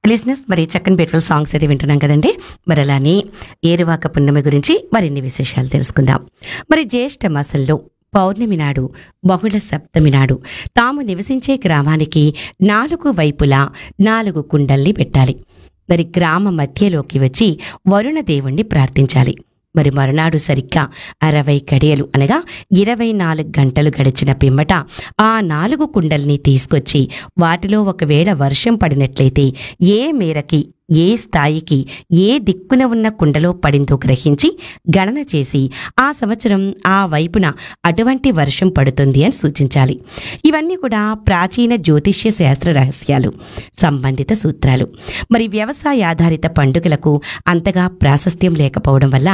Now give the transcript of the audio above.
లిజినెస్ మరి చక్కని బ్యూటిఫుల్ సాంగ్స్ అయితే వింటున్నాం కదండి మరి అలానే ఏరువాక పున్నమి గురించి మరిన్ని విశేషాలు తెలుసుకుందాం మరి జ్యేష్ఠ మాసంలో పౌర్ణమి నాడు బహుళ సప్తమి నాడు తాము నివసించే గ్రామానికి నాలుగు వైపులా నాలుగు కుండల్ని పెట్టాలి మరి గ్రామ మధ్యలోకి వచ్చి వరుణ దేవుణ్ణి ప్రార్థించాలి మరి మరునాడు సరిగ్గా అరవై కడియలు అనగా ఇరవై నాలుగు గంటలు గడిచిన పిమ్మట ఆ నాలుగు కుండల్ని తీసుకొచ్చి వాటిలో ఒకవేళ వర్షం పడినట్లయితే ఏ మేరకి ఏ స్థాయికి ఏ దిక్కున ఉన్న కుండలో పడిందో గ్రహించి గణన చేసి ఆ సంవత్సరం ఆ వైపున అటువంటి వర్షం పడుతుంది అని సూచించాలి ఇవన్నీ కూడా ప్రాచీన జ్యోతిష్య శాస్త్ర రహస్యాలు సంబంధిత సూత్రాలు మరి వ్యవసాయ ఆధారిత పండుగలకు అంతగా ప్రాశస్త్యం లేకపోవడం వల్ల